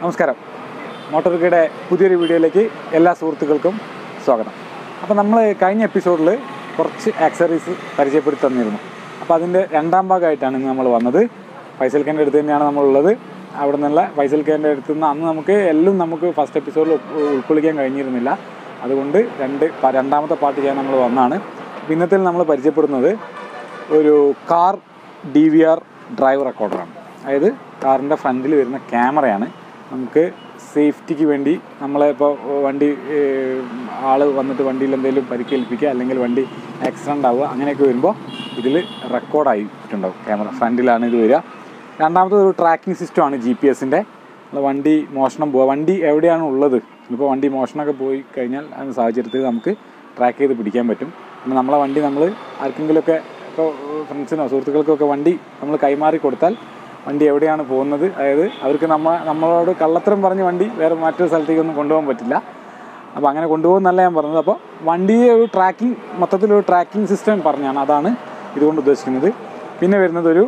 നമസ്കാരം മോട്ടോർക്കയുടെ പുതിയൊരു വീഡിയോയിലേക്ക് എല്ലാ സുഹൃത്തുക്കൾക്കും സ്വാഗതം അപ്പോൾ നമ്മൾ കഴിഞ്ഞ എപ്പിസോഡിൽ കുറച്ച് ആക്സറീസ് പരിചയപ്പെടുത്തി തന്നിരുന്നു അപ്പോൾ അതിൻ്റെ രണ്ടാം ഭാഗമായിട്ടാണ് ഇന്ന് നമ്മൾ വന്നത് ഫൈസൽ ഖാൻ്റെ അടുത്ത് തന്നെയാണ് നമ്മളുള്ളത് അവിടെ നിന്നുള്ള ഫൈസൽ ഖാൻ്റെ അടുത്ത് നിന്ന് അന്ന് നമുക്ക് എല്ലാം നമുക്ക് ഫസ്റ്റ് എപ്പിസോഡിൽ ഉൾക്കൊള്ളിക്കാൻ കഴിഞ്ഞിരുന്നില്ല അതുകൊണ്ട് രണ്ട് പ- രണ്ടാമത്തെ പാർട്ട് ചെയ്യാൻ നമ്മൾ വന്നാണ് അപ്പോൾ ഇന്നത്തെ നമ്മൾ പരിചയപ്പെടുന്നത് ഒരു car D V R drive റെക്കോർഡറാണ് അതായത് കാറിൻ്റെ ഫ്രണ്ടിൽ വരുന്ന ക്യാമറയാണ് നമുക്ക് സേഫ്റ്റിക്ക് വേണ്ടി നമ്മളെ ഇപ്പോൾ വണ്ടി ആൾ വന്നിട്ട് വണ്ടിയിൽ എന്തെങ്കിലും പരിക്കേൽപ്പിക്കുക അല്ലെങ്കിൽ വണ്ടി ആക്സിഡൻ്റ് ആവുക അങ്ങനെയൊക്കെ വരുമ്പോൾ ഇതിൽ റെക്കോർഡായിട്ടുണ്ടാവും ക്യാമറ ഫ്രണ്ടിലാണ് ഇത് വരിക രണ്ടാമത്തത് ഒരു ട്രാക്കിംഗ് സിസ്റ്റമാണ് ജി പി എസിൻ്റെ വണ്ടി മോഷണം പോവുക വണ്ടി എവിടെയാണ് ഉള്ളത് ഇപ്പോൾ വണ്ടി മോഷണമൊക്കെ പോയി കഴിഞ്ഞാൽ ആ സാഹചര്യത്തിൽ നമുക്ക് ട്രാക്ക് ചെയ്ത് പിടിക്കാൻ പറ്റും പിന്നെ നമ്മളെ വണ്ടി നമ്മൾ ആർക്കെങ്കിലുമൊക്കെ ഇപ്പോൾ ഫ്രണ്ട്സിനോ സുഹൃത്തുക്കൾക്കൊക്കെ വണ്ടി നമ്മൾ കൈമാറി കൊടുത്താൽ വണ്ടി എവിടെയാണ് പോകുന്നത് അതായത് അവർക്ക് നമ്മ നമ്മളോട് കള്ളത്തരം പറഞ്ഞ് വണ്ടി വേറെ മറ്റൊരു സ്ഥലത്തേക്കൊന്നും കൊണ്ടുപോകാൻ പറ്റില്ല അപ്പോൾ അങ്ങനെ കൊണ്ടുപോകുന്നല്ല ഞാൻ പറഞ്ഞത് അപ്പോൾ വണ്ടിയെ ഒരു ട്രാക്കിംഗ് മൊത്തത്തിലൊരു ട്രാക്കിംഗ് സിസ്റ്റം പറഞ്ഞാണ് അതാണ് ഇതുകൊണ്ട് ഉദ്ദേശിക്കുന്നത് പിന്നെ വരുന്നത് ഒരു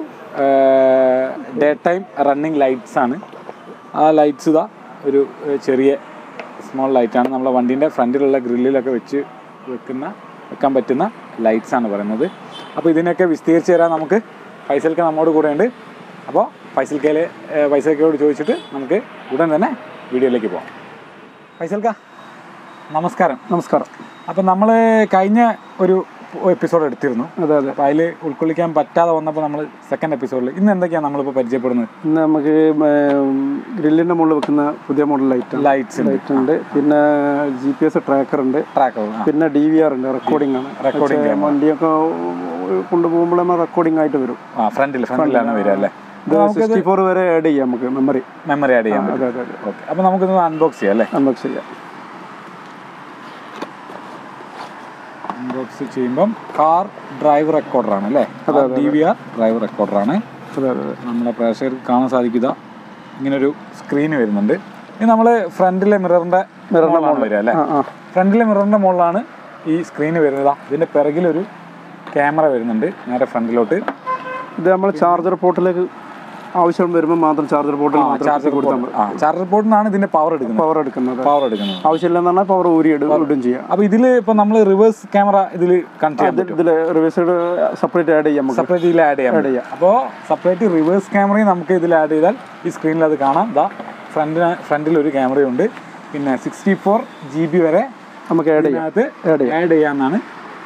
ഡേ ടൈം റണ്ണിങ് ലൈറ്റ്സ് ആണ് ആ ലൈറ്റ്സ് ഇതാ ഒരു ഏഹ്, ചെറിയ സ്മോൾ ലൈറ്റാണ് നമ്മളെ വണ്ടീൻ്റെ ഫ്രണ്ടിലുള്ള ഗ്രില്ലിലൊക്കെ വെച്ച് വെക്കുന്ന വെക്കാൻ പറ്റുന്ന ലൈറ്റ്സ് ആണ് പറയുന്നത് അപ്പോൾ ഇതിനൊക്കെ വിസ്തീരിച്ച് തരാൻ നമുക്ക് ഫൈസൽക്ക നമ്മോട് കൂടെ ഉണ്ട് അപ്പോൾ ഫൈസൽക്കയിലെ ഫൈസൽക്കയോട് ചോദിച്ചിട്ട് നമുക്ക് ഉടൻ തന്നെ വീഡിയോയിലേക്ക് പോകാം ഫൈസൽക്ക നമസ്കാരം നമസ്കാരം അപ്പം നമ്മൾ കഴിഞ്ഞ ഒരു എപ്പിസോഡ് എടുത്തിരുന്നു അതെ അതെ അപ്പോൾ അതിൽ ഉൾക്കൊള്ളിക്കാൻ പറ്റാതെ വന്നപ്പോൾ നമ്മൾ സെക്കൻഡ് എപ്പിസോഡിൽ ഇന്ന് എന്തൊക്കെയാണ് നമ്മളിപ്പോൾ പരിചയപ്പെടുന്നത് ഇന്ന് നമുക്ക് ഗ്രില്ലിന്റെ മുകളിൽ വെക്കുന്ന പുതിയ മോഡൽ ലൈറ്റ് ലൈറ്റ്സ് ഉണ്ട് ലൈറ്റ് ഉണ്ട് പിന്നെ ജി പി എസ് ട്രാക്കർ ഉണ്ട് ട്രാക്കർ പിന്നെ ഡി വി ആർ ഉണ്ട് റെക്കോർഡിംഗ് ആണ് Recording പക്ഷേ വണ്ടിയൊക്കെ കൊണ്ടുപോകുമ്പോൾ നമ്മൾ റെക്കോർഡിംഗ് ആയിട്ട് വരും ആ ഫ്രണ്ടിൽ ഫ്രണ്ടിലാണ് വരിക അല്ലേ ഇത് സിക്സ്റ്റി ഫോർ വരെ ആഡ് ചെയ്യാം നമുക്ക് മെമ്മറി മെമ്മറി ആഡ് ചെയ്യാൻ പറ്റും അതെ അതെ അതെ ഓക്കെ അപ്പോൾ നമുക്കിത് അൺബോക്സ് ചെയ്യാം അല്ലേ അൺബോക്സ് ചെയ്യാം അൺബോക്സ് ചെയ്യുമ്പം കാർ ഡ്രൈവ് റെക്കോർഡറാണ് അല്ലേ ഡി വി ആർ ഡ്രൈവ് റെക്കോർഡറാണ് അതെ അതെ അതെ നമ്മളെ പ്രേക്ഷകർക്ക് കാണാൻ സാധിക്കുക ഇങ്ങനൊരു സ്ക്രീന് വരുന്നുണ്ട് ഇത് നമ്മൾ ഫ്രണ്ടിലെ മിററിൻ്റെ മിററിൻ്റെ വരിക അല്ലേ ആ ആ ഫ്രണ്ടിലെ മിററിൻ്റെ മുകളിലാണ് ഈ സ്ക്രീന് വരുന്നത് ഇതിൻ്റെ പിറകിലൊരു ക്യാമറ വരുന്നുണ്ട് നേരെ ഫ്രണ്ടിലോട്ട് ഇത് നമ്മൾ ചാർജർ പോർട്ടിലേക്ക് ആവശ്യം വരുമ്പോൾ മാത്രം ചാർജർ പോർട്ടിൽ മാത്രം ചാർജർ കൊടുത്താൽ മതി ആ ചാർജർ പോർട്ടിൽ നിന്നാണ് ഇതിൻ്റെ പവർ എടുക്കുന്നത് പവർ എടുക്കുന്നത് പവർ എടുക്കുന്നത് ആവശ്യമില്ലെന്ന് പറഞ്ഞാൽ പവർ ഊരി ഇടും ഇടും ചെയ്യാം അപ്പോൾ ഇതിൽ ഇപ്പോൾ നമ്മൾ റിവേഴ്സ് ക്യാമറ ഇതിൽ കണക്ട് ചെയ്യാൻ പറ്റും ഇതിൽ റിവേഴ്സ് സെപ്പറേറ്റ് ആഡ് ചെയ്യാം നമുക്ക് സെപ്പറേറ്റ് ഇതിൽ ആഡ് ചെയ്യാം ആഡ് ചെയ്യാം അപ്പോൾ സെപ്പറേറ്റ് റിവേഴ്സ് ക്യാമറയും നമുക്ക് ഇതിൽ ആഡ് ചെയ്താൽ ഈ സ്ക്രീനിൽ അത് കാണാം ദാ ഫ്രണ്ടിന് ഫ്രണ്ടിൽ ഒരു ക്യാമറയുണ്ട് പിന്നെ സിക്സ്റ്റി ഫോർ ജി ബി വരെ നമുക്ക് ആഡ് ചെയ്യാം ഇതിനകത്ത് ആഡ് ചെയ്യാം ആഡ് ചെയ്യാമെന്നാണ്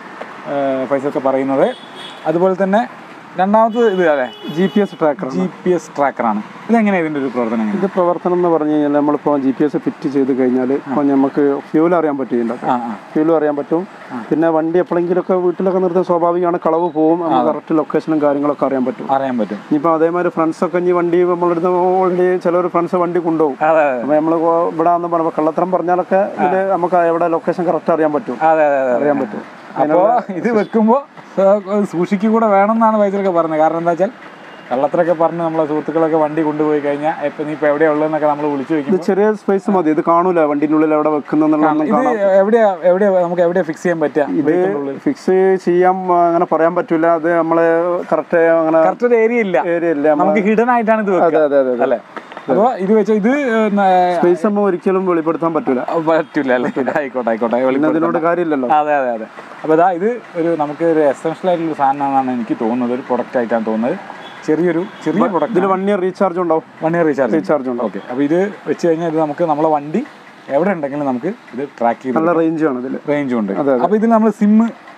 ഫൈസൊക്കെ പറയുന്നത് അതുപോലെ തന്നെ രണ്ടാമത് ഇത് അല്ലേ G P S tracker G P S ട്രാക്കറാണ് ഇതെങ്ങനെയാണ് ഇതിൻ്റെ ഒരു പ്രവർത്തനം എങ്ങനെ? ഇത് പ്രവർത്തനം എന്ന് പറഞ്ഞു കഴിഞ്ഞാൽ നമ്മളിപ്പോൾ ജി പി എസ് ഫിറ്റ് ചെയ്ത് കഴിഞ്ഞാൽ ഇപ്പോൾ നമുക്ക് ഫ്യൂൽ അറിയാൻ പറ്റും ഇതിൻ്റെ ആ ആ ഫ്യൂലും അറിയാൻ പറ്റും പിന്നെ വണ്ടി എപ്പോഴെങ്കിലുമൊക്കെ വീട്ടിലൊക്കെ നിർത്താൻ സ്വാഭാവികമാണ് കളവ് പോവും നമുക്ക് കറക്റ്റ് ലൊക്കേഷനും കാര്യങ്ങളൊക്കെ അറിയാൻ പറ്റും അറിയാൻ പറ്റും ഇനിയിപ്പോൾ അതേമാതിരി ഫ്രണ്ട്സൊക്കെ ഇനി വണ്ടി നമ്മളെടുത്ത് ഓൾറെഡി ചിലർ ഫ്രണ്ട്സ് വണ്ടി കൊണ്ടുപോകും അതെ അതെ അപ്പോൾ നമ്മൾ ഇവിടെ എന്ന് പറയുമ്പോൾ കള്ളത്തരം പറഞ്ഞാലൊക്കെ ഇത് നമുക്ക് എവിടെ ലൊക്കേഷൻ കറക്റ്റ് അറിയാൻ പറ്റും അതെ അതെ അതെ അറിയാൻ പറ്റും അപ്പോൾ ഇത് വെക്കുമ്പോൾ സൂക്ഷിക്കുക കൂടെ വേണമെന്നാണ് വൈദ്യുതൊക്കെ പറഞ്ഞത് കാരണം എന്താ വെച്ചാൽ കള്ളത്തിലൊക്കെ പറഞ്ഞ് നമ്മളെ സുഹൃത്തുക്കളൊക്കെ വണ്ടി കൊണ്ടുപോയി കഴിഞ്ഞാൽ ഇപ്പം നീ ഇപ്പോൾ എവിടെയാ ഉള്ളതെന്നൊക്കെ നമ്മൾ വിളിച്ചു ഇത് ചോദിക്കും ചെറിയ സ്പേസ് മതി ഇത് കാണൂല വണ്ടിൻ്റെ ഉള്ളിൽ എവിടെ വെക്കുന്നെന്നുള്ളതൊന്നും ഇത് എവിടെയാ എവിടെയാ നമുക്ക് എവിടെയാ ഫിക്സ് ചെയ്യാൻ പറ്റുക വെഹിക്കിളിന്റെ ഉള്ളിൽ ഫിക്സ് ചെയ്യാൻ അങ്ങനെ പറയാൻ പറ്റൂല അത് നമ്മള് കറക്റ്റ് അങ്ങനെ കറക്റ്റ് ഒരു ഏരിയ ഇല്ല ഏരിയ ഇല്ല നമുക്ക് ഹിഡൻ ആയിട്ടാണ് ഇത് വെക്കുക അതെ അതെ അതെ അല്ലേ അപ്പോൾ ഇത് വെച്ചാൽ ഇത് പിന്നെ, സ്പേസ് നമ്മൾ ഒരിക്കലും വെളിപ്പെടുത്താൻ പറ്റൂല പറ്റില്ല അല്ലേ ആയിക്കോട്ടെ ആയിക്കോട്ടെ പിന്നെ വെളിപ്പെടുത്താം. അതിനോട് കാര്യമില്ലല്ലോ അതെ അതെ അതെ അപ്പോൾ ഇതാ ഇത് ഒരു നമുക്ക് ഒരു എസെൻഷ്യൽ ആയിട്ടുള്ള ഒരു സാധനമാണെന്നാണ് എനിക്ക് തോന്നുന്നത് ഒരു പ്രൊഡക്റ്റ് ആയിട്ടാണ് തോന്നുന്നത് ചെറിയൊരു ചെറിയ പ്രൊഡക്റ്റ് ഇതിൽ വൺ ഇയർ റീചാർജ് ഉണ്ടാവും വൺ ഇയർ റീചാർജ് റീചാർജ് ഉണ്ടാവും ഓക്കെ അപ്പോൾ ഇത് വെച്ച് കഴിഞ്ഞാൽ ഇത് നമുക്ക് നമ്മളെ വണ്ടി എവിടെ ഉണ്ടെങ്കിലും നമുക്ക് ഇത് ട്രാക്ക് ചെയ്ത് നല്ല റേഞ്ച് ആണ് ഇതിൽ റേഞ്ചും ഉണ്ട് അപ്പോൾ ഇതിൽ നമ്മൾ സിം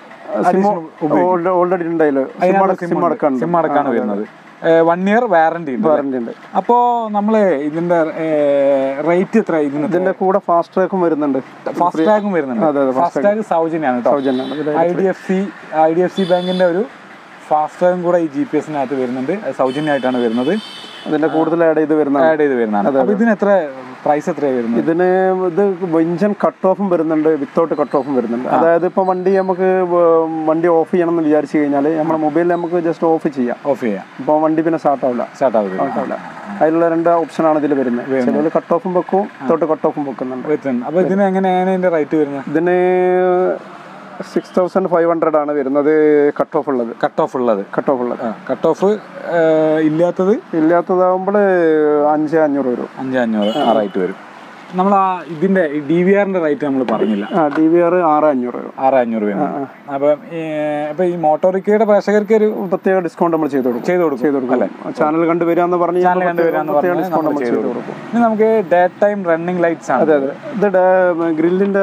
ഓൾറെഡി ഉണ്ടായില്ലോ സിം അടക്കാണ്ട് സിം അടക്കാണ് വരുന്നത് വൺ ഇയർ വാറണ്ടി ഉണ്ട് വാറന്റി ഉണ്ട് അപ്പോൾ നമ്മൾ ഇതിന്റെ റേറ്റ് എത്ര ഇതിന് ഇതിന്റെ കൂടെ ഫാസ്റ്റ് ട്രാക്കും വരുന്നുണ്ട് ഫാസ്റ്റ് ടാഗും വരുന്നുണ്ട് അതെ, അതെ, ഫാസ്റ്റ് ടാഗ് സൗജന്യമാണ് കേട്ടോ സൗജന്യമാണ് ഇതില് I D F C I D F C ബാങ്കിന്റെ ഒരു ഫാസ്റ്റ് ടാഗും കൂടെ ഈ ജി പി എസിനകത്ത് വരുന്നുണ്ട് അത് സൗജന്യമായിട്ടാണ് വരുന്നത് അതിന്റെ കൂടുതൽ ആഡ് ചെയ്ത് വരുന്ന ആഡ് ചെയ്ത് വരുന്നതാണ് അപ്പോൾ ഇതിന് എത്ര പ്രൈസ് എത്രയാണ് വരുന്നത് ഇതിന് ഇത് ഇഞ്ചൻ കട്ട് ഓഫും വരുന്നുണ്ട് വിത്തൗട്ട് കട്ട് ഓഫും വരുന്നുണ്ട് അതായത് ഇപ്പൊ വണ്ടി നമുക്ക് വ- വണ്ടി ഓഫ് ചെയ്യണം എന്ന് വിചാരിച്ചു കഴിഞ്ഞാൽ നമ്മുടെ മൊബൈലിൽ നമുക്ക് ജസ്റ്റ് ഓഫ് ചെയ്യാം ഓഫ് ചെയ്യാം അപ്പോൾ വണ്ടി പിന്നെ സ്റ്റാർട്ട് ആവില്ല സ്റ്റാർട്ട് ആവുക ആവില്ല അതിലുള്ള രണ്ട് ഓപ്ഷനാണ് ഇതിൽ വരുന്നത് ചിലർ കട്ട് ഓഫും വെക്കും വിത്തൗട്ട് കട്ട് ഓഫും വെക്കുന്നുണ്ട് വരുന്നുണ്ട് അപ്പോൾ ഇതിന് എങ്ങനെയാണ് ഇതിന്റെ റേറ്റ് വരുന്നത് ഇതിന് സിക്സ് തൗസൻഡ് ഫൈവ് ഹൺഡ്രഡ് ആണ് വരുന്നത് കട്ട് ഓഫ് ഉള്ളത് കട്ട് ഓഫ് ഉള്ളത് കട്ട് ഓഫ് ഉള്ളത് കട്ട് ഓഫ് ഇല്ലാത്തത് ഇല്ലാത്തതാകുമ്പോൾ അഞ്ച് അഞ്ഞൂറ് വരും അഞ്ച് അഞ്ഞൂറ് ആ റേറ്റ് വരും നമ്മൾ ആ ഇതിന്റെ ഡി വി ആറിന്റെ റേറ്റ് നമ്മൾ പറഞ്ഞില്ല ആ ഡി വി ആർ ആറ് അഞ്ഞൂറ് വരും ആറ് അഞ്ഞൂറ് രൂപ അപ്പം അപ്പൊ ഈ മോട്ടോറിക്കയുടെ പ്രേക്ഷകർക്ക് ഒരു പ്രത്യേക ഡിസ്കൗണ്ട് നമ്മൾ ചെയ്ത് കൊടുക്കും ചെയ്ത് കൊടുക്കും ചെയ്ത് കൊടുക്കും ചാനൽ കണ്ട് വരാന്ന് പറഞ്ഞ് ചാനൽ കണ്ടുവരാന്ന് പ്രത്യേക പറഞ്ഞാൽ ഡിസ്കൗണ്ട് നമ്മൾ നമ്മൾ ചെയ്ത് ചെയ്ത് കൊടുക്കും കൊടുക്കും ഇനി നമുക്ക് ഡേ ടൈം റണ്ണിങ് ലൈറ്റ്സ് ആണ് അതെ അതെ ഇത് ഗ്രില്ലിന്റെ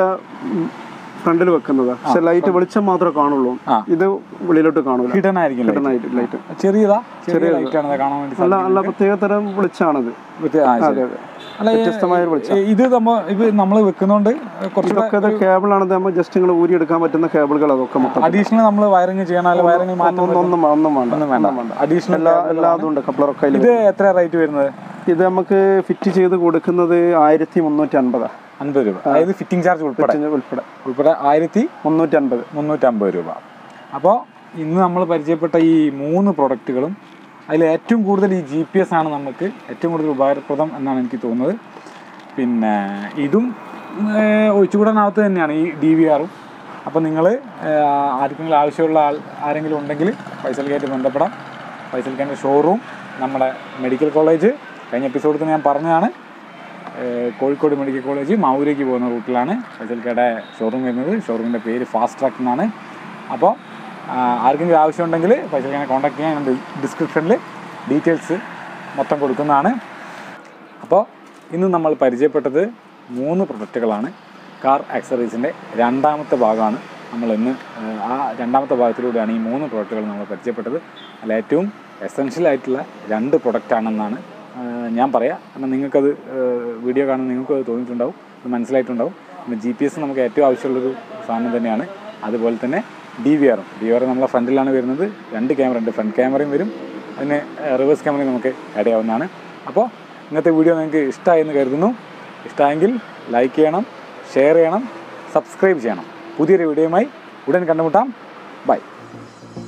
ഫ്രണ്ടിൽ വെക്കുന്നതാ പക്ഷെ ലൈറ്റ് വെളിച്ചം മാത്രമേ കാണുള്ളൂ ആ. ഇത് വെളിയിലോട്ട് കാണൂല ഹിഡൻ ആയിരിക്കും light. നൈറ്റ് ലൈറ്റ് ചെറിയതാ ചെറിയ ലൈറ്റ് ആണ് കാണാൻ വേണ്ടി നല്ല നല്ല പ്രത്യേക തരം വെളിച്ചാണിത് സാധിക്കുന്നത്. ആ, ശരി. അതെ അതെ അല്ല ഈ- വ്യത്യസ്തമായ ഒരു വെളിച്ചം ഈ- ഇത് നമ്മ ഇത് നമ്മൾ വെക്കുന്നോണ്ട് കുറച്ചുകൂടെ ഇതൊക്കെ ഇത് കേബിളാണ് നമ്മൾ ജസ്റ്റ് നിങ്ങൾ ഊരി എടുക്കാൻ പറ്റുന്ന കേബിളുകൾ അതൊക്കെ മൊത്തം അഡീഷണൽ നമ്മൾ വയറിങ് ചെയ്യണം അല്ലെങ്കിൽ വയറിങ് മാറ്റം ഒന്നും ഒന്നും ഒന്നും വേണ്ട ഒന്നും വേണ്ട അഡീഷണൽ എല്ലാ എല്ലാതും ഉണ്ട് കപ്ലറൊക്കെ അതിൽ ഇത് എത്ര റേറ്റ് വരുന്നത് ഇത് നമുക്ക് ഫിറ്റ് ചെയ്ത് കൊടുക്കുന്നത് ആയിരത്തി മുന്നൂറ്റി അൻപതാ അൻപത് രൂപ അതായത് ഫിറ്റിംഗ് ചാർജ് ഉൾപ്പെടെ ഉൾപ്പെടെ ഉൾപ്പെടെ ആയിരത്തി മുന്നൂറ്റി അൻപത് മുന്നൂറ്റമ്പത് രൂപ അപ്പോൾ ഇന്ന് നമ്മൾ പരിചയപ്പെട്ട ഈ മൂന്ന് പ്രൊഡക്റ്റുകളും അതിൽ ഏറ്റവും കൂടുതൽ ഈ ജി പി എസ് ആണ് നമുക്ക് ഏറ്റവും കൂടുതൽ ഉപകാരപ്രദം എന്നാണ് എനിക്ക് തോന്നുന്നത് പിന്നെ ഇതും ഏഹ്, ഒഴിച്ചുകൂടാനാവത്ത് തന്നെയാണ് ഈ ഡി വി ആറും അപ്പോൾ നിങ്ങൾ ആർക്കെങ്കിലും ആവശ്യമുള്ള ആൾ ആരെങ്കിലും ഉണ്ടെങ്കിൽ ഫൈസൽക്കായിട്ട് ബന്ധപ്പെടാം ഫൈസൽക്കാൻ്റെ ഷോറൂം നമ്മുടെ മെഡിക്കൽ കോളേജ് കഴിഞ്ഞ എപ്പിസോഡിൽ തന്നെ ഞാൻ പറഞ്ഞതാണ് ഏഹ് കോഴിക്കോട് മെഡിക്കൽ കോളേജ് മാവൂരേക്ക് പോകുന്ന റൂട്ടിലാണ് ഫസൽക്കയുടെ ഷോറൂം വരുന്നത് ഷോറൂമിൻ്റെ പേര് ഫാസ്റ്റ് ട്രാക്ക് എന്നാണ് അപ്പോൾ ആർക്കെങ്കിലും ആവശ്യമുണ്ടെങ്കിൽ ഫസൽക്കാനെ കോൺടാക്ട് ചെയ്യാൻ ഞാൻ ഡിസ്ക്രിപ്ഷനിൽ ഡീറ്റെയിൽസ് മൊത്തം കൊടുക്കുന്നതാണ് അപ്പോൾ ഇന്ന് നമ്മൾ പരിചയപ്പെട്ടത് മൂന്ന് പ്രൊഡക്റ്റുകളാണ് കാർ ആക്സറീസിൻ്റെ രണ്ടാമത്തെ ഭാഗമാണ് നമ്മൾ ഇന്ന് ഏഹ്, ആ രണ്ടാമത്തെ ഭാഗത്തിലൂടെയാണ് ഈ മൂന്ന് പ്രൊഡക്റ്റുകൾ നമ്മൾ പരിചയപ്പെട്ടത് അതിൽ ഏറ്റവും എസെൻഷ്യൽ ആയിട്ടുള്ള രണ്ട് പ്രൊഡക്റ്റാണെന്നാണ് ഏഹ്, ഞാൻ പറയാം കാരണം നിങ്ങൾക്കത് ഏഹ്, വീഡിയോ കാണുന്ന നിങ്ങൾക്ക് അത് തോന്നിയിട്ടുണ്ടാവും അത് മനസ്സിലായിട്ടുണ്ടാവും പിന്നെ ജി പി എസ് നമുക്ക് ഏറ്റവും ആവശ്യമുള്ളൊരു സാധനം തന്നെയാണ് അതുപോലെ തന്നെ ഡി വി ആറും ഡി വി ആർ നമ്മളെ ഫ്രണ്ടിലാണ് വരുന്നത് രണ്ട് ക്യാമറ ഉണ്ട് ഫ്രണ്ട് ക്യാമറയും വരും അതിന് റിവേഴ്സ് ക്യാമറയും നമുക്ക് ആഡ് ചെയ്യാവുന്നതാണ് അപ്പോൾ ഇന്നത്തെ വീഡിയോ നിങ്ങൾക്ക് ഇഷ്ടമായെന്ന് കരുതുന്നു ഇഷ്ടമായെങ്കിൽ ലൈക്ക് ചെയ്യണം ഷെയർ ചെയ്യണം സബ്സ്ക്രൈബ് ചെയ്യണം പുതിയൊരു വീഡിയോയുമായി ഉടൻ കണ്ടുമുട്ടാം ബൈ